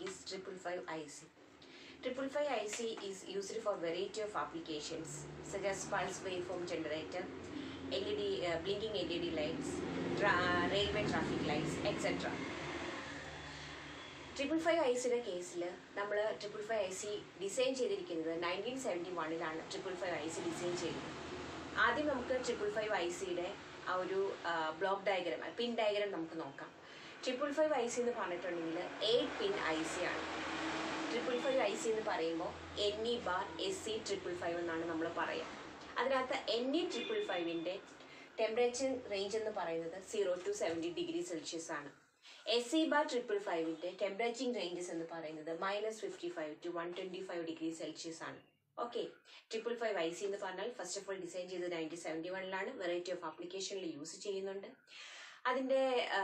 is triple five IC. Triple five IC is used for variety of applications such as pulse waveform generator, LED uh, blinking LED lights, tra- railway traffic lights, etc. Triple five ഐസിയുടെ കേസിൽ നമ്മൾ triple five I C design ചെയ്തിരിക്കുന്നത് nineteen seventy വണ്ണിലാണ് triple five I C design ചെയ്തത് ആദ്യം നമുക്ക് triple five I സിയുടെ ആ ഒരു ബ്ലോക്ക് ഡയഗ്രാം പിൻ ഡയഗ്രാം നമുക്ക് നോക്കാം ട്രിപ്പിൾ ഫൈവ് ഐ സി എന്ന് പറഞ്ഞിട്ടുണ്ടെങ്കിൽ എയ്റ്റ് പിൻ ഐ സി ആണ് ട്രിപ്പിൾ ഫൈവ് ഐ സി എന്ന് പറയുമ്പോൾ N E bar S C triple five എന്നാണ് നമ്മൾ പറയുക അതിനകത്ത് എൻ ഇ ട്രിപ്പിൾ ഫൈവിൻ്റെ ടെമ്പറേച്ചർ റേഞ്ച് എന്ന് പറയുന്നത് zero to seventy degree Celsius ആണ് എസ് സി ബാർ ട്രിപ്പിൾ ഫൈവിൻ്റെ ടെമ്പറേച്ചർ റേഞ്ചസ് എന്ന് പറയുന്നത് minus fifty five to one twenty five degree Celsius ആണ് okay triple five I C എന്ന് പറഞ്ഞാൽ ഫസ്റ്റ് ഓഫ് ഓൾ ഡിസൈൻ ചെയ്തത് നയൻറ്റീൻ സെവൻറ്റി വണ്ണിലാണ് variety of ആപ്ലിക്കേഷനിൽ യൂസ് ചെയ്യുന്നുണ്ട് അതിൻ്റെ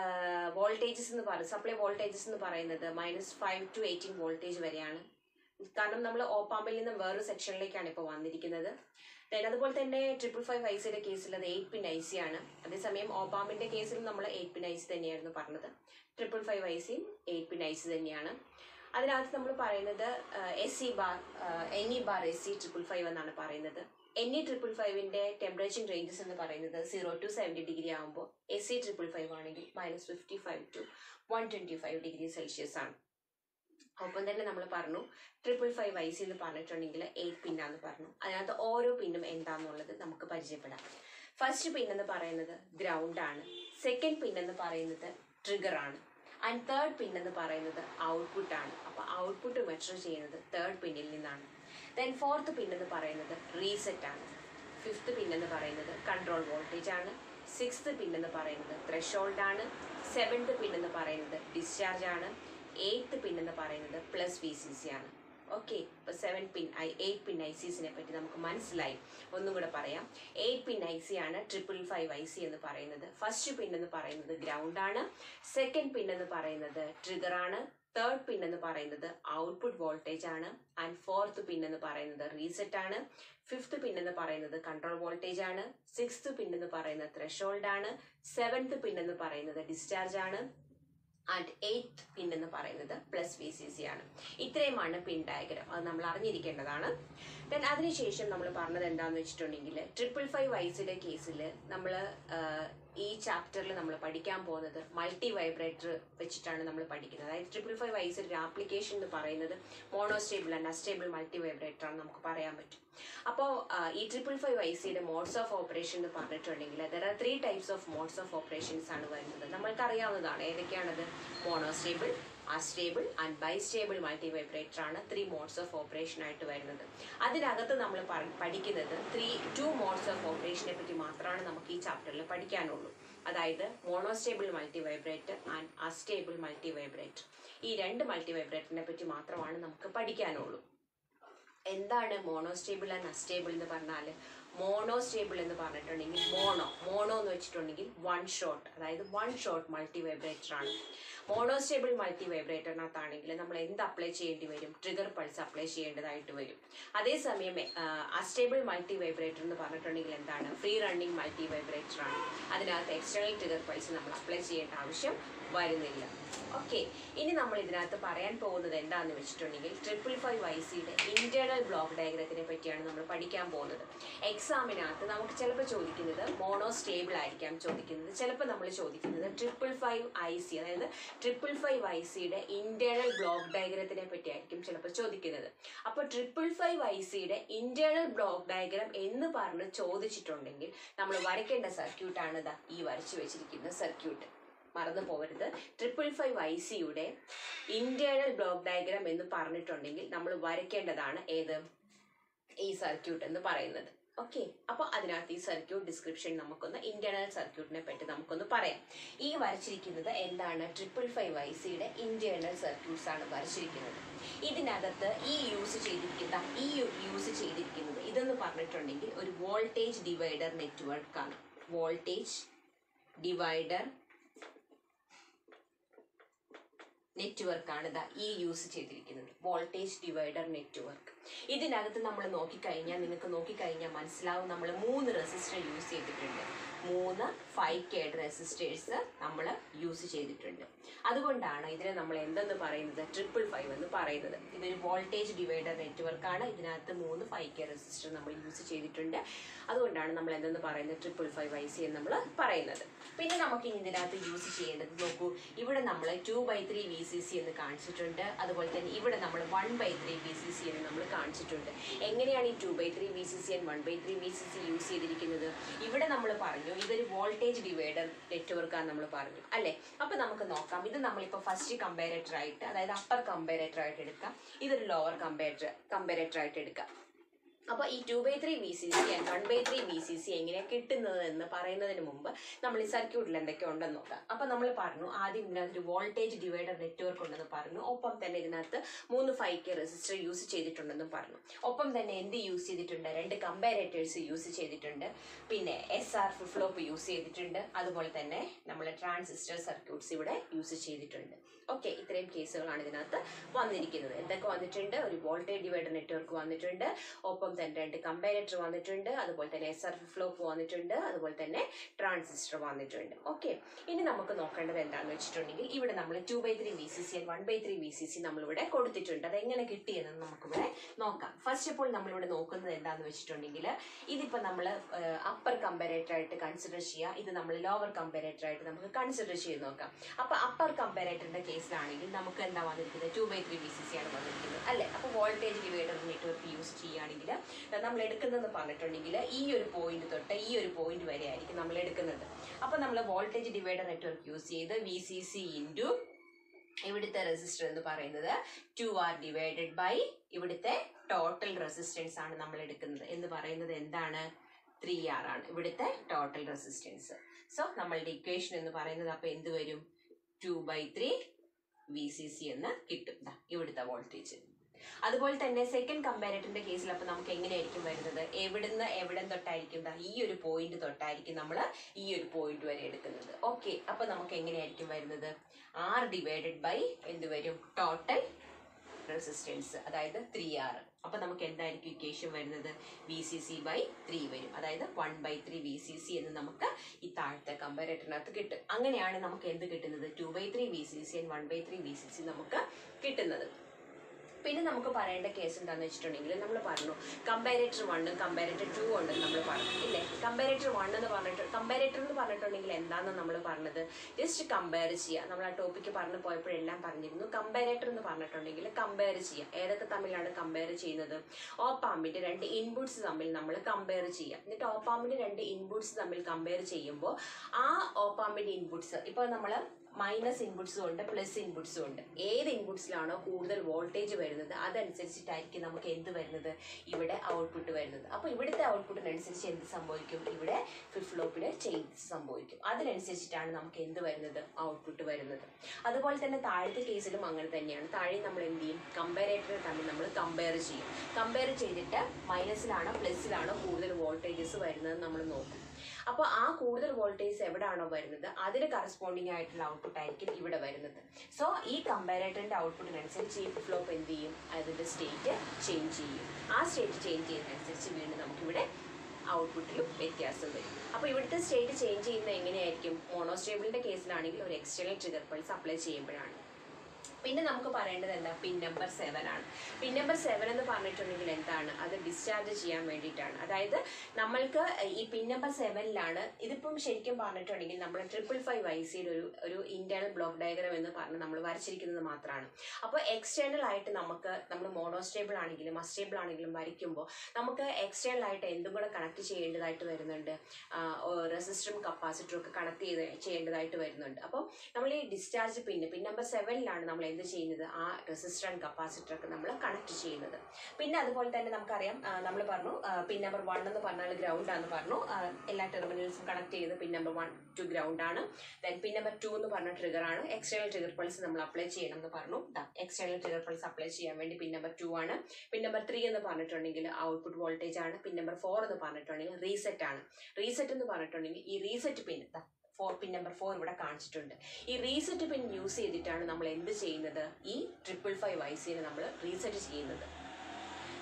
വോൾട്ടേജസ് എന്ന് പറയുന്നത് സപ്ലൈ വോൾട്ടേജസ് എന്ന് പറയുന്നത് minus five to eighteen voltage വരെയാണ് കാരണം നമ്മൾ ഓപ്പാമ്പിൽ നിന്ന് വേറൊരു സെക്ഷനിലേക്കാണ് ഇപ്പോൾ വന്നിരിക്കുന്നത് Then അതുപോലെ തന്നെ ട്രിപ്പിൾ ഫൈവ് ഐ സിയുടെ കേസിൽ അത് എയ്റ്റ് പിൻ ഐ സി ആണ് അതേസമയം ഓപ്പാമിന്റെ കേസിൽ നമ്മൾ എയ്റ്റ് പിൻ ഐ സി തന്നെയായിരുന്നു പറഞ്ഞത് ട്രിപ്പിൾ ഫൈവ് ഐ സിയും എയ്റ്റ് പിൻ ഐ സി തന്നെയാണ് അതിനകത്ത് നമ്മൾ പറയുന്നത് S C bar N E bar S C triple five എന്നാണ് പറയുന്നത് എൻ ഇ ട്രിപ്പിൾ ഫൈവിന്റെ ടെമ്പറേച്ചർ റേഞ്ചസ് എന്ന് പറയുന്നത് സീറോ ടു സെവൻറ്റി ഡിഗ്രി ആകുമ്പോൾ എസ് സി ട്രിപ്പിൾ ഫൈവ് ആണെങ്കിൽ minus fifty five to one twenty five degree Celsius ആണ് ഒപ്പം തന്നെ നമ്മൾ പറഞ്ഞു ട്രിപ്പിൾ ഫൈവ് ഐ സി എന്ന് പറഞ്ഞിട്ടുണ്ടെങ്കിൽ എയ്റ്റ് പിന്നാന്ന് പറഞ്ഞു അതിനകത്ത് ഓരോ പിന്നും എന്താന്നുള്ളത് നമുക്ക് പരിചയപ്പെടാം ഫസ്റ്റ് പിൻ എന്ന് പറയുന്നത് ഗ്രൗണ്ട് ആണ് സെക്കൻഡ് പിൻ എന്ന് പറയുന്നത് ട്രിഗർ ആണ് ആൻഡ് തേർഡ് പിൻ എന്ന് പറയുന്നത് ഔട്ട്പുട്ട് ആണ് അപ്പൊ ഔട്ട്പുട്ട് മെഷർ ചെയ്യുന്നത് തേർഡ് പിന്നിൽ നിന്നാണ് ദെൻ ഫോർത്ത് പിൻ എന്ന് പറയുന്നത് റീസെറ്റ് ആണ് ഫിഫ്ത്ത് പിൻ എന്ന് പറയുന്നത് കൺട്രോൾ വോൾട്ടേജ് ആണ് സിക്സ്ത് പിൻ എന്ന് പറയുന്നത് ത്രഷോൾഡ് ആണ് സെവൻത്ത് പിൻ എന്ന് പറയുന്നത് ഡിസ്ചാർജ് ആണ് എയ്ത്ത് പിൻ എന്ന് പറയുന്നത് പ്ലസ് വി സി സി ആണ് ഓക്കെ ഇപ്പൊ seven pin I eight pin I സിസിനെ പറ്റി നമുക്ക് മനസ്സിലായി ഒന്നും കൂടെ പറയാം എയ്റ്റ് പിൻ ഐ സി ആണ് ട്രിപ്പിൾ ഫൈവ് ഐ സി എന്ന് പറയുന്നത് ഫസ്റ്റ് പിൻ എന്ന് പറയുന്നത് ഗ്രൗണ്ട് ആണ് സെക്കൻഡ് പിൻ എന്ന് പറയുന്നത് ട്രിഗർ ആണ് തേർഡ് പിൻ എന്ന് പറയുന്നത് ഔട്ട്പുട്ട് വോൾട്ടേജ് ആണ് ആൻഡ് ഫോർത്ത് പിൻ എന്ന് പറയുന്നത് റീസെറ്റ് ആണ് ഫിഫ്ത്ത് പിൻ എന്ന് പറയുന്നത് കൺട്രോൾ വോൾട്ടേജ് ആണ് സിക്സ്ത് പിൻ എന്ന് പറയുന്നത് ത്രഷോൾഡ് ആണ് സെവൻത്ത് പിൻ എന്ന് പറയുന്നത് ഡിസ്ചാർജ് ആണ് ആൻഡ് എയ്ത്ത് പിൻ എന്ന് പറയുന്നത് പ്ലസ് വി സി സി ആണ് ഇത്രയുമാണ് പിൻ ഡയഗ്രാം അത് നമ്മൾ അറിഞ്ഞിരിക്കേണ്ടതാണ് ദെൻ അതിനുശേഷം നമ്മൾ പറഞ്ഞത് എന്താണെന്ന് വെച്ചിട്ടുണ്ടെങ്കിൽ ട്രിപ്പിൾ ഫൈവ് വൈസിയുടെ കേസിൽ നമ്മൾ ഈ ചാപ്റ്ററിൽ നമ്മൾ പഠിക്കാൻ പോകുന്നത് മൾട്ടി വൈബ്രേറ്റർ വെച്ചിട്ടാണ് നമ്മൾ പഠിക്കുന്നത് അതായത് ട്രിപ്പിൾ ഫൈവ് വൈസിൽ ഒരു ആപ്ലിക്കേഷൻ എന്ന് പറയുന്നത് monostable and astable multivibrator ആണ് നമുക്ക് പറയാൻ പറ്റും അപ്പോൾ ഈ ട്രിപ്പിൾ ഫൈവ് ഐ സിയുടെ മോഡ്സ് ഓഫ് ഓപ്പറേഷൻ എന്ന് പറഞ്ഞിട്ടുണ്ടെങ്കിൽ there are three types of modes of operations ആണ് വരുന്നത് നമ്മൾക്ക് അറിയാവുന്നതാണ് ഏതൊക്കെയാണത് monostable astable and bistable multivibrator ആണ് ത്രീ മോഡ്സ് ഓഫ് ഓപ്പറേഷൻ ആയിട്ട് വരുന്നത് അതിനകത്ത് നമ്മൾ പറ- പഠിക്കുന്നത് ത്രീ ടു മോഡ്സ് ഓഫ് ഓപ്പറേഷനെ പറ്റി മാത്രമാണ് നമുക്ക് ഈ ചാപ്റ്ററിൽ പഠിക്കാനുള്ളൂ അതായത് monostable multivibrator and astable multivibrator ഈ രണ്ട് മൾട്ടി വൈബ്രേറ്ററിനെ പറ്റി മാത്രമാണ് നമുക്ക് പഠിക്കാനുള്ളൂ എന്താണ് മോണോസ്റ്റേബിൾ ആൻഡ് അസ്റ്റേബിൾ എന്ന് പറഞ്ഞാൽ മോണോസ്റ്റേബിൾ എന്ന് പറഞ്ഞിട്ടുണ്ടെങ്കിൽ മോണോ മോണോ എന്ന് വെച്ചിട്ടുണ്ടെങ്കിൽ വൺ ഷോട്ട് അതായത് വൺ ഷോട്ട് മൾട്ടി വൈബ്രേറ്റർ ആണ് മോണോസ്റ്റേബിൾ മൾട്ടി വൈബ്രേറ്ററിനകത്താണെങ്കിൽ നമ്മൾ എന്ത് അപ്ലൈ ചെയ്യേണ്ടി വരും ട്രിഗർ പൾസ് അപ്ലൈ ചെയ്യേണ്ടതായിട്ട് വരും അതേസമയം അസ്റ്റേബിൾ മൾട്ടി വൈബ്രേറ്റർ എന്ന് പറഞ്ഞിട്ടുണ്ടെങ്കിൽ എന്താണ് ഫ്രീ റണ്ണിങ് മൾട്ടി വൈബ്രേറ്റർ ആണ് അതിനകത്ത് എക്സ്റ്റേണൽ ട്രിഗർ പൾസ് നമ്മൾ അപ്ലൈ ചെയ്യേണ്ട ആവശ്യം വരുന്നില്ല ഓക്കെ ഇനി നമ്മൾ ഇതിനകത്ത് പറയാൻ പോകുന്നത് എന്താണെന്ന് വെച്ചിട്ടുണ്ടെങ്കിൽ ട്രിപ്പിൾ ഫൈവ് ഐ സിയുടെ ഇന്റേണൽ ബ്ലോക്ക് ഡയഗ്രത്തിനെ പറ്റിയാണ് നമ്മൾ പഠിക്കാൻ പോകുന്നത് എക്സാമിനകത്ത് നമുക്ക് ചിലപ്പോൾ ചോദിക്കുന്നത് മോണോ സ്റ്റേബിൾ ആയിരിക്കാം ചോദിക്കുന്നത് ചിലപ്പോൾ നമ്മൾ ചോദിക്കുന്നത് ട്രിപ്പിൾ ഫൈവ് ഐ സി അതായത് ട്രിപ്പിൾ ഫൈവ് ഐ സിയുടെ ഇന്റേണൽ ബ്ലോക്ക് ഡയഗ്രത്തിനെ പറ്റിയായിരിക്കും ചിലപ്പോൾ ചോദിക്കുന്നത് അപ്പോൾ ട്രിപ്പിൾ ഫൈവ് ഐ സിയുടെ ഇന്റേണൽ ബ്ലോക്ക് ഡയഗ്രാം എന്ന് പറഞ്ഞ് ചോദിച്ചിട്ടുണ്ടെങ്കിൽ നമ്മൾ വരയ്ക്കേണ്ട സർക്യൂട്ടാണ് ഇതാ ഈ വരച്ചു വെച്ചിരിക്കുന്ന സർക്യൂട്ട് മറന്നു പോകരുത് ട്രിപ്പിൾ ഫൈവ് ഐ സിയുടെ ഇന്റേണൽ ബ്ലോക്ക് ഡയഗ്രാം എന്ന് പറഞ്ഞിട്ടുണ്ടെങ്കിൽ നമ്മൾ വരയ്ക്കേണ്ടതാണ് ഏത് ഈ സർക്യൂട്ട് എന്ന് പറയുന്നത് ഓക്കെ അപ്പൊ അതിനകത്ത് ഈ സർക്യൂട്ട് ഡിസ്ക്രിപ്ഷൻ നമുക്കൊന്ന് ഇന്റേണൽ സർക്യൂട്ടിനെ പറ്റി നമുക്കൊന്ന് പറയാം ഈ വരച്ചിരിക്കുന്നത് എന്താണ് ട്രിപ്പിൾ ഫൈവ് ഐ സിയുടെ ഇന്റേണൽ സർക്യൂട്ട്സ് ആണ് വരച്ചിരിക്കുന്നത് ഇതിനകത്ത് ഈ യൂസ് ചെയ്തിരിക്കുന്ന ഈ യൂസ് ചെയ്തിരിക്കുന്നത് ഇതെന്ന് പറഞ്ഞിട്ടുണ്ടെങ്കിൽ ഒരു വോൾട്ടേജ് ഡിവൈഡർ നെറ്റ്വർക്ക് ആണ് വോൾട്ടേജ് ഡിവൈഡർ നെറ്റ്വർക്ക് ആണ് ഇതാ ഈ യൂസ് ചെയ്തിരിക്കുന്നത് വോൾട്ടേജ് ഡിവൈഡർ നെറ്റ്വർക്ക് ഇതിനകത്ത് നമ്മൾ നോക്കിക്കഴിഞ്ഞാൽ നിങ്ങൾക്ക് നോക്കിക്കഴിഞ്ഞാൽ മനസ്സിലാവും നമ്മൾ മൂന്ന് റെസിസ്റ്റർ യൂസ് ചെയ്തിട്ടുണ്ട് മൂന്ന് ഫൈവ് കെ റെസിസ്റ്റേഴ്സ് നമ്മൾ യൂസ് ചെയ്തിട്ടുണ്ട് അതുകൊണ്ടാണ് ഇതിനെ നമ്മൾ എന്തെന്ന് പറയുന്നത് ട്രിപ്പിൾ ഫൈവ് എന്ന് പറയുന്നത് ഇതൊരു വോൾട്ടേജ് ഡിവൈഡർ നെറ്റ്വർക്ക് ആണ് ഇതിനകത്ത് മൂന്ന് ഫൈവ് കെ റെസിസ്റ്റർ നമ്മൾ യൂസ് ചെയ്തിട്ടുണ്ട് അതുകൊണ്ടാണ് നമ്മൾ എന്തെന്ന് പറയുന്നത് ട്രിപ്പിൾ ഫൈവ് ഐ സി എന്ന് നമ്മൾ പറയുന്നത് പിന്നെ നമുക്ക് ഇനി ഇതിനകത്ത് യൂസ് ചെയ്യേണ്ടത് നോക്കൂ ഇവിടെ നമ്മൾ two by three V C C എന്ന് കാണിച്ചിട്ടുണ്ട് അതുപോലെ തന്നെ ഇവിടെ നമ്മൾ one by three V C C എന്ന് നമ്മൾ കാണിച്ചിട്ടുണ്ട് എങ്ങനെയാണ് ഈ two by three V C C and one by three V C C use ചെയ്തിരിക്കുന്നത് ഇവിടെ നമ്മൾ പറഞ്ഞു ഇതൊരു വോൾട്ടേജ് ഡിവൈഡർ നെറ്റ്വർക്ക് ആണ് നമ്മൾ പറഞ്ഞു അല്ലേ അപ്പൊ നമുക്ക് നോക്കാം ഇത് നമ്മളിപ്പോൾ ഫസ്റ്റ് കമ്പാരേറ്റർ ആയിട്ട് അതായത് അപ്പർ കമ്പാരേറ്റർ ആയിട്ട് എടുക്കാം ഇതൊരു ലോവർ കമ്പാരേറ്റർ കമ്പാരേറ്റർ ആയിട്ട് എടുക്കാം അപ്പോൾ ഈ two by three V C C and one by three V C C എങ്ങനെയാണ് കിട്ടുന്നത് എന്ന് പറയുന്നതിന് മുമ്പ് നമ്മൾ ഈ സർക്യൂട്ടിൽ എന്തൊക്കെ ഉണ്ടെന്ന് നോക്കാം അപ്പോൾ നമ്മൾ പറഞ്ഞു ആദ്യം ഇതിനകത്ത് ഒരു വോൾട്ടേജ് ഡിവൈഡർ നെറ്റ്വർക്ക് ഉണ്ടെന്ന് പറഞ്ഞു ഒപ്പം തന്നെ ഇതിനകത്ത് മൂന്ന് ഫൈവ് കെ റെസിസ്റ്റർ യൂസ് ചെയ്തിട്ടുണ്ടെന്നും പറഞ്ഞു ഒപ്പം തന്നെ എന്ത് യൂസ് ചെയ്തിട്ടുണ്ട് രണ്ട് കമ്പാരേറ്റേഴ്സ് യൂസ് ചെയ്തിട്ടുണ്ട് പിന്നെ എസ് ആർ ഫ്ലോപ്പ് യൂസ് ചെയ്തിട്ടുണ്ട് അതുപോലെ തന്നെ നമ്മൾ ട്രാൻസിസ്റ്റർ സർക്യൂട്ട്സ് ഇവിടെ യൂസ് ചെയ്തിട്ടുണ്ട് ഓക്കെ ഇത്രയും കേസുകളാണ് ഇതിനകത്ത് വന്നിരിക്കുന്നത് എന്തൊക്കെ വന്നിട്ടുണ്ട് ഒരു വോൾട്ടേജ് ഡിവൈഡർ നെറ്റ്വർക്ക് വന്നിട്ടുണ്ട് ഒപ്പം തന്നെ രണ്ട് കമ്പാരേറ്റർ വന്നിട്ടുണ്ട് അതുപോലെ തന്നെ എസ് ആർ ഫ്ലോപ്പ് വന്നിട്ടുണ്ട് അതുപോലെ തന്നെ ട്രാൻസിസ്റ്റർ വന്നിട്ടുണ്ട് ഓക്കെ ഇനി നമുക്ക് നോക്കേണ്ടത് എന്താണെന്ന് വെച്ചിട്ടുണ്ടെങ്കിൽ ഇവിടെ നമ്മൾ two by three V C C and one by three V C C നമ്മളിവിടെ കൊടുത്തിട്ടുണ്ട് അത് എങ്ങനെ കിട്ടിയെന്ന് നമുക്കിവിടെ നോക്കാം ഫസ്റ്റ് ഓഫ് ഓൾ നമ്മളിവിടെ നോക്കുന്നത് എന്താണെന്ന് വെച്ചിട്ടുണ്ടെങ്കിൽ ഇതിപ്പോൾ നമ്മൾ അപ്പർ കമ്പാരേറ്റർ ആയിട്ട് കൺസിഡർ ചെയ്യുക ഇത് നമ്മൾ ലോവർ കമ്പാരേറ്റർ ആയിട്ട് നമുക്ക് കൺസിഡർ ചെയ്ത് നോക്കാം അപ്പോൾ അപ്പർ കമ്പാരേറ്ററിന്റെ കേസിലാണെങ്കിൽ നമുക്ക് എന്താ വന്നിരിക്കുന്നത് two by three V C C ആണ് വന്നിരിക്കുന്നത് അല്ലേ അപ്പോൾ വോൾട്ടേജ് ഡിവൈഡർ നെറ്റ്വർക്ക് യൂസ് ചെയ്യുകയാണെങ്കിൽ നമ്മൾ എടുക്കുന്നതെന്ന് പറഞ്ഞിട്ടുണ്ടെങ്കിൽ ഈ ഒരു പോയിന്റ് തൊട്ട് ഈ ഒരു പോയിന്റ് വരെ ആയിരിക്കും നമ്മൾ എടുക്കുന്നത് അപ്പോൾ നമ്മൾ വോൾട്ടേജ് ഡിവൈഡർ നെറ്റ്വർക്ക് യൂസ് ചെയ്ത് വി സി സി ഇൻറ്റു ഇവിടുത്തെ റെസിസ്റ്റർ എന്ന് പറയുന്നത് ടു ആർ ഡിവൈഡഡ് ബൈ ഇവിടുത്തെ ടോട്ടൽ റെസിസ്റ്റൻസ് ആണ് നമ്മൾ എടുക്കുന്നത് എന്ന് പറയുന്നത് എന്താണ് ത്രീ ആർ ആണ് ഇവിടുത്തെ ടോട്ടൽ റെസിസ്റ്റൻസ് സോ നമ്മളുടെ ഇക്വേഷൻ എന്ന് പറയുന്നത് അപ്പോൾ എന്ത് വരും two by three V C C എന്ന് കിട്ടും ദാ ഇവിടുത്തെ വോൾട്ടേജ് അതുപോലെ തന്നെ സെക്കൻഡ് കമ്പാരേറ്ററിന്റെ കേസിൽ അപ്പൊ നമുക്ക് എങ്ങനെയായിരിക്കും വരുന്നത് എവിടുന്ന് എവിടെ തൊട്ടായിരിക്കും ദാ ഈ ഒരു പോയിന്റ് തൊട്ടായിരിക്കും നമ്മൾ ഈ ഒരു പോയിന്റ് വരെ എടുക്കുന്നത് ഓക്കെ അപ്പൊ നമുക്ക് എങ്ങനെയായിരിക്കും വരുന്നത് ആർ ഡിവൈഡഡ് ബൈ എന്ത് വരും ടോട്ടൽ റെസിസ്റ്റൻസ് അതായത് ത്രീ ആർ അപ്പൊ നമുക്ക് എന്തായിരിക്കും ഇക്വേഷൻ വരുന്നത് V C C by three വരും അതായത് one by three V C C എന്ന് നമുക്ക് ഈ താഴത്തെ കമ്പാരേറ്ററിനകത്ത് കിട്ടും അങ്ങനെയാണ് നമുക്ക് എന്ത് കിട്ടുന്നത് two by three V C C and one by three V C C നമുക്ക് കിട്ടുന്നത് പിന്നെ നമുക്ക് പറയേണ്ട കേസ് എന്താണെന്ന് വെച്ചിട്ടുണ്ടെങ്കിൽ നമ്മൾ പറഞ്ഞു കമ്പാരേറ്റർ വണ്ണും കമ്പാരേറ്റർ ടു ഉണ്ടെന്ന് നമ്മൾ പറഞ്ഞു ഇല്ലേ കമ്പാരേറ്റർ വൺ എന്ന് പറഞ്ഞിട്ട് കമ്പാരേറ്റർ എന്ന് പറഞ്ഞിട്ടുണ്ടെങ്കിൽ എന്താണെന്ന് നമ്മൾ പറഞ്ഞത് ജസ്റ്റ് കമ്പയർ ചെയ്യുക നമ്മൾ ആ ടോപ്പിക്ക് പറഞ്ഞു പോയപ്പോഴെല്ലാം പറഞ്ഞിരുന്നു കമ്പാരേറ്റർ എന്ന് പറഞ്ഞിട്ടുണ്ടെങ്കിൽ കമ്പയർ ചെയ്യുക ഏതൊക്കെ തമ്മിലാണ് കമ്പയർ ചെയ്യുന്നത് ഓപ്പാമ്പിന്റെ രണ്ട് ഇൻപുട്സ് തമ്മിൽ നമ്മൾ കമ്പയർ ചെയ്യുക എന്നിട്ട് ഓപ്പാമ്പിന്റെ രണ്ട് ഇൻപുട്സ് തമ്മിൽ കമ്പയർ ചെയ്യുമ്പോൾ ആ ഓപ്പാമ്പിന്റെ ഇൻപുട്സ് ഇപ്പോൾ നമ്മൾ മൈനസ് ഇൻപുട്സും ഉണ്ട് പ്ലസ് ഇൻപുട്സും ഉണ്ട് ഏത് ഇൻപുട്സിലാണോ കൂടുതൽ വോൾട്ടേജ് വരുന്നത് അതനുസരിച്ചിട്ടായിരിക്കും നമുക്ക് എന്ത് വരുന്നത് ഇവിടെ ഔട്ട്പുട്ട് വരുന്നത് അപ്പോൾ ഇവിടുത്തെ ഔട്ട്പുട്ടിനനുസരിച്ച് എന്ത് സംഭവിക്കും ഇവിടെ ഫ്ലിപ്പ് ഫ്ലോപ്പിന് ചേഞ്ച് സംഭവിക്കും അതിനനുസരിച്ചിട്ടാണ് നമുക്ക് എന്ത് വരുന്നത് ഔട്ട്പുട്ട് വരുന്നത് അതുപോലെ തന്നെ താഴത്തെ കേസിലും അങ്ങനെ തന്നെയാണ് താഴെ നമ്മൾ എന്ത് ചെയ്യും കമ്പാരേറ്റർ തമ്മിൽ നമ്മൾ കമ്പയർ ചെയ്യും കമ്പയർ ചെയ്തിട്ട് മൈനസിലാണോ പ്ലസിലാണോ കൂടുതൽ വോൾട്ടേജസ് വരുന്നത് നമ്മൾ നോക്കും അപ്പോൾ ആ കൂടുതൽ വോൾട്ടേജ് എവിടെയാണോ വരുന്നത് അതിന് കറസ്പോണ്ടിങ് ആയിട്ടുള്ള ഔട്ട്പുട്ട് ആയിരിക്കും ഇവിടെ വരുന്നത് സോ ഈ കമ്പാരേറ്ററിന്റെ ഔട്ട്പുട്ടിനനുസരിച്ച് ഈ ഫ്ലോപ്പ് എന്ത് ചെയ്യും അതിന്റെ സ്റ്റേറ്റ് ചേഞ്ച് ചെയ്യും ആ സ്റ്റേറ്റ് ചേഞ്ച് ചെയ്യുന്നതനുസരിച്ച് വീണ്ടും നമുക്കിവിടെ ഔട്ട്പുട്ടിലും വ്യത്യാസം വരും അപ്പോൾ ഇവിടുത്തെ സ്റ്റേറ്റ് ചേഞ്ച് ചെയ്യുന്നത് എങ്ങനെയായിരിക്കും മോണോസ്റ്റേബിളിന്റെ കേസിലാണെങ്കിൽ ഒരു എക്സ്റ്റേണൽ ട്രിഗർ പൾസ് അപ്ലൈ ചെയ്യുമ്പോഴാണ് പിന്നെ നമുക്ക് പറയേണ്ടത് എന്താ പിൻ നമ്പർ സെവൻ ആണ് പിൻ നമ്പർ സെവൻ എന്ന് പറഞ്ഞിട്ടുണ്ടെങ്കിൽ എന്താണ് അത് ഡിസ്ചാർജ് ചെയ്യാൻ വേണ്ടിയിട്ടാണ് അതായത് നമ്മൾക്ക് ഈ പിൻ നമ്പർ സെവനിലാണ് ഇതിപ്പം ശരിക്കും പറഞ്ഞിട്ടുണ്ടെങ്കിൽ നമ്മൾ ട്രിപ്പിൾ ഫൈവ് ഐ സിയിൽ ഒരു ഒരു ഇന്റേണൽ ബ്ലോക്ക് ഡയഗ്രാം എന്ന് പറഞ്ഞ് നമ്മൾ വരച്ചിരിക്കുന്നത് മാത്രമാണ് അപ്പോൾ എക്സ്റ്റേണൽ ആയിട്ട് നമുക്ക് നമ്മൾ മോണോസ്റ്റേബിൾ ആണെങ്കിലും അസ്റ്റേബിൾ ആണെങ്കിലും വരയ്ക്കുമ്പോൾ നമുക്ക് എക്സ്റ്റേണൽ ആയിട്ട് എന്തും കൂടെ കണക്ട് ചെയ്യേണ്ടതായിട്ട് വരുന്നുണ്ട് റെസിസ്റ്ററും കപ്പാസിറ്ററും ഒക്കെ കണക്ട് ചെയ്ത് ചെയ്യേണ്ടതായിട്ട് വരുന്നുണ്ട് അപ്പം നമ്മൾ ഈ ഡിസ്ചാർജ് പിൻ പിൻ നമ്പർ സെവനിലാണ് നമ്മൾ എന്ത് ചെയ്യുന്നത് ആ റെസിസ്റ്റർ ആൻഡ് കപ്പാസിറ്റർ ഒക്കെ നമ്മൾ കണക്ട് ചെയ്യുന്നത് പിന്നെ അതുപോലെ തന്നെ നമുക്കറിയാം നമ്മൾ പറഞ്ഞു പിൻ നമ്പർ വൺ എന്ന് പറഞ്ഞാൽ ഗ്രൗണ്ട് ആണെന്ന് പറഞ്ഞു ആ, എല്ലാ ടെർമിനൽസും കണക്ട് ചെയ്യുന്നത് pin number one to ground ആണ് ദെൻ പിൻ നമ്പർ ടു എന്ന് പറഞ്ഞ ട്രിഗർ ആണ് എക്സ്റ്റേണൽ ട്രിഗർ പൾസ് നമ്മൾ അപ്ലൈ ചെയ്യണം എന്ന് പറഞ്ഞു എക്സ്റ്റേണൽ ട്രിഗർ പൾസ് അപ്ലൈ ചെയ്യാൻ വേണ്ടി പിൻ നമ്പർ ടു ആണ് പിൻ നമ്പർ ത്രീ എന്ന് പറഞ്ഞിട്ടുണ്ടെങ്കിൽ ഔട്ട്പുട്ട് വോൾട്ടേജ് ആണ് പിൻ നമ്പർ ഫോർ എന്ന് പറഞ്ഞിട്ടുണ്ടെങ്കിൽ റീസെറ്റ് ആണ് റീസെറ്റ് എന്ന് പറഞ്ഞിട്ടുണ്ടെങ്കിൽ ഈ reset pin four pin number four ഇവിടെ കാണിച്ചിട്ടുണ്ട് ഈ റീസെറ്റ് പിൻ യൂസ് ചെയ്തിട്ടാണ് നമ്മൾ എന്ത് ചെയ്യുന്നത് ഈ ട്രിപ്പിൾ ഫൈവ് ഐ സിനെ നമ്മൾ റീസെറ്റ് ചെയ്യുന്നത്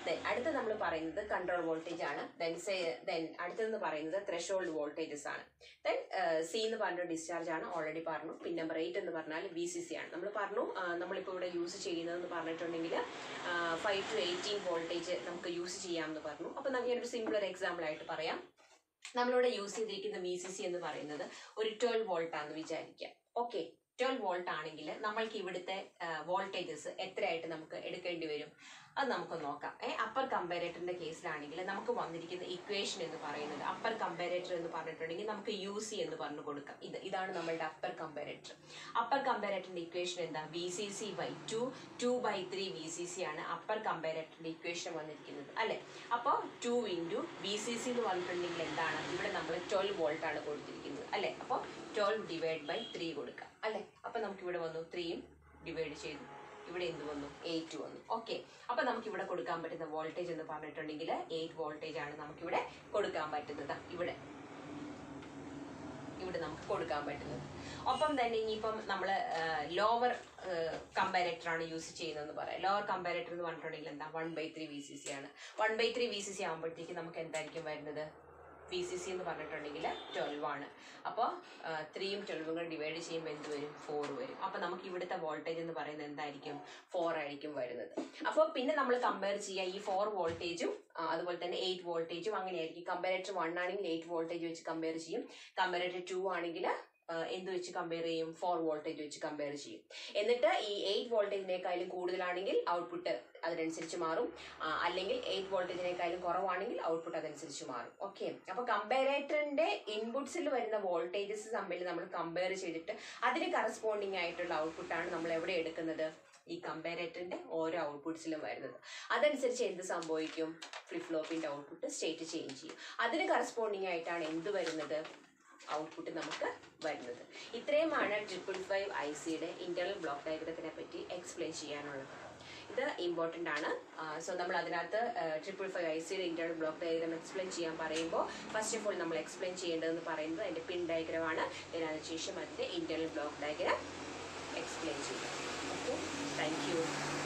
ദെൻ അടുത്ത നമ്മൾ പറയുന്നത് കൺട്രോൾ വോൾട്ടേജ് ആണ് ദെൻ ദെൻ അടുത്തതെന്ന് പറയുന്നത് ത്രഷോൾഡ് വോൾട്ടേജസ് ആണ് ദെൻ സി എന്ന് പറഞ്ഞ ഡിസ്ചാർജ് ആണ് ഓൾറെഡി പറഞ്ഞു പിന്നെ നമ്പർ എയ്റ്റ് എന്ന് പറഞ്ഞാൽ വി സി സി ആണ് നമ്മൾ പറഞ്ഞു ആ, നമ്മളിപ്പോൾ ഇവിടെ യൂസ് ചെയ്യുന്നതെന്ന് പറഞ്ഞിട്ടുണ്ടെങ്കിൽ ഫൈവ് ടു എയ്റ്റീൻ വോൾട്ടേജ് നമുക്ക് യൂസ് ചെയ്യാമെന്ന് പറഞ്ഞു അപ്പോൾ നമുക്ക് ഒരു സിമ്പിൾ ഒരു എക്സാമ്പിൾ ആയിട്ട് പറയാം നമ്മളിവിടെ യൂസ് ചെയ്തിരിക്കുന്ന വി സി സി എന്ന് പറയുന്നത് ഒരു ട്വൽവ് വോൾട്ട് ആണെന്ന് വിചാരിക്കാം ഓക്കെ ട്വൽവ് വോൾട്ട് ആണെങ്കിൽ നമ്മൾക്ക് ഇവിടുത്തെ വോൾട്ടേജസ് എത്രയായിട്ട് നമുക്ക് എടുക്കേണ്ടി വരും അത് നമുക്ക് നോക്കാം ഏ അപ്പർ കമ്പാരേറ്ററിന്റെ കേസിലാണെങ്കിൽ നമുക്ക് വന്നിരിക്കുന്ന ഇക്വേഷൻ എന്ന് പറയുന്നത് അപ്പർ കമ്പാരേറ്റർ എന്ന് പറഞ്ഞിട്ടുണ്ടെങ്കിൽ നമുക്ക് യു സി എന്ന് പറഞ്ഞു കൊടുക്കാം ഇത് ഇതാണ് നമ്മളുടെ അപ്പർ കമ്പാരേറ്റർ അപ്പർ കമ്പാരേറ്ററിന്റെ ഇക്വേഷൻ എന്താ V C C by two two by three V C C ആണ് അപ്പർ കമ്പാരേറ്ററിന്റെ ഇക്വേഷൻ വന്നിരിക്കുന്നത് അല്ലെ അപ്പോൾ two into V C C എന്ന് പറഞ്ഞിട്ടുണ്ടെങ്കിൽ എന്താണ് ഇവിടെ നമ്മൾ ട്വൽവ് വോൾട്ട് ആണ് കൊടുത്തിരിക്കുന്നത് അല്ലെ അപ്പോൾ ട്വൽവ് ഡിവൈഡ് ബൈ ത്രീ കൊടുക്കാം അല്ലെ അപ്പോൾ നമുക്ക് ഇവിടെ വന്നു ത്രീയും ഡിവൈഡ് ചെയ്തു ഇവിടെ എന്ത് വന്നു എയ്റ്റ് വന്നു ഓക്കെ അപ്പൊ നമുക്ക് ഇവിടെ കൊടുക്കാൻ പറ്റുന്ന വോൾട്ടേജ് എന്ന് പറഞ്ഞിട്ടുണ്ടെങ്കിൽ എയ്റ്റ് വോൾട്ടേജ് ആണ് നമുക്കിവിടെ കൊടുക്കാൻ പറ്റുന്നത് ദാ ഇവിടെ ഇവിടെ നമുക്ക് കൊടുക്കാൻ പറ്റുന്നത് ഒപ്പം തന്നെ ഇനിയിപ്പം നമ്മൾ ലോവർ കമ്പാരേറ്റർ ആണ് യൂസ് ചെയ്യുന്നതെന്ന് പറയാം ലോവർ കമ്പാരേറ്റർ എന്ന് പറഞ്ഞിട്ടുണ്ടെങ്കിൽ എന്താ one by three V C C ആണ് one by three V C C ആകുമ്പോഴത്തേക്ക് നമുക്ക് എന്തായിരിക്കും വരുന്നത് വി സി സി എന്ന് പറഞ്ഞിട്ടുണ്ടെങ്കിൽ ട്വൽവ് ആണ് അപ്പോൾ ത്രീയും ട്വൽവും കൂടെ ഡിവൈഡ് ചെയ്യുമ്പോൾ എന്ത് വരും ഫോർ വരും അപ്പോൾ നമുക്ക് ഇവിടുത്തെ വോൾട്ടേജ് എന്ന് പറയുന്നത് എന്തായിരിക്കും ഫോർ ആയിരിക്കും വരുന്നത് അപ്പോൾ പിന്നെ നമ്മൾ കമ്പയർ ചെയ്യുക ഈ ഫോർ വോൾട്ടേജും അതുപോലെ തന്നെ എയ്റ്റ് വോൾട്ടേജും അങ്ങനെയായിരിക്കും കമ്പാരേറ്റർ വൺ ആണെങ്കിൽ എയ്റ്റ് വോൾട്ടേജ് വെച്ച് കമ്പയർ ചെയ്യും കമ്പാരേറ്റർ ടു ആണെങ്കിൽ എന്ത് വെച്ച് കമ്പയർ ചെയ്യും ഫോർ വോൾട്ടേജ് വെച്ച് കമ്പയർ ചെയ്യും എന്നിട്ട് ഈ എയ്റ്റ് വോൾട്ടേജിനേക്കാളും കൂടുതലാണെങ്കിൽ ഔട്ട്പുട്ട് അതിനനുസരിച്ച് മാറും ആ, അല്ലെങ്കിൽ എയ്റ്റ് വോൾട്ടേജിനേക്കാളും കുറവാണെങ്കിൽ ഔട്ട്പുട്ട് അതനുസരിച്ച് മാറും ഓക്കെ അപ്പൊ കമ്പാരേറ്ററിന്റെ ഇൻപുട്സിൽ വരുന്ന വോൾട്ടേജസ് തമ്മിൽ നമ്മൾ കമ്പയർ ചെയ്തിട്ട് അതിന് കറസ്പോണ്ടിങ് ആയിട്ടുള്ള ഔട്ട്പുട്ടാണ് നമ്മൾ എവിടെ എടുക്കുന്നത് ഈ കമ്പാരേറ്ററിന്റെ ഓരോ ഔട്ട്പുട്സിലും വരുന്നത് അതനുസരിച്ച് എന്ത് സംഭവിക്കും ഫ്ലിപ്പ് ഫ്ലോപ്പിന്റെ ഔട്ട്പുട്ട് സ്റ്റേറ്റ് ചേഞ്ച് ചെയ്യും അതിന് കറസ്പോണ്ടിങ് ആയിട്ടാണ് എന്ത് വരുന്നത് ഔട്ട്പുട്ട് നമുക്ക് വരുന്നത് ഇത്രയുമാണ് ട്രിപ്പിൾ ഫൈവ് ഐ സിയുടെ ഇന്റർണൽ ബ്ലോക്ക് ഡയഗ്രത്തിനെ പറ്റി എക്സ്പ്ലെയിൻ ചെയ്യാനുള്ളത് ഇത് ഇമ്പോർട്ടൻ്റ് ആണ് സോ നമ്മൾ അതിനകത്ത് ട്രിപ്പിൾ ഫൈവ് ഐ സിയുടെ ഇന്റർണൽ ബ്ലോക്ക് ഡയഗ്രാം എക്സ്പ്ലെയിൻ ചെയ്യാൻ പറയുമ്പോൾ ഫസ്റ്റ് ഓഫ് ഓൾ നമ്മൾ എക്സ്പ്ലെയിൻ ചെയ്യേണ്ടതെന്ന് പറയുന്നത് അതിൻ്റെ പിൻ ഡയഗ്രമാണ് അതിനുശേഷം അതിൻ്റെ ഇന്റർണൽ ബ്ലോക്ക് ഡയഗ്രാം എക്സ്പ്ലെയിൻ ചെയ്യും ഓക്കെ താങ്ക് യു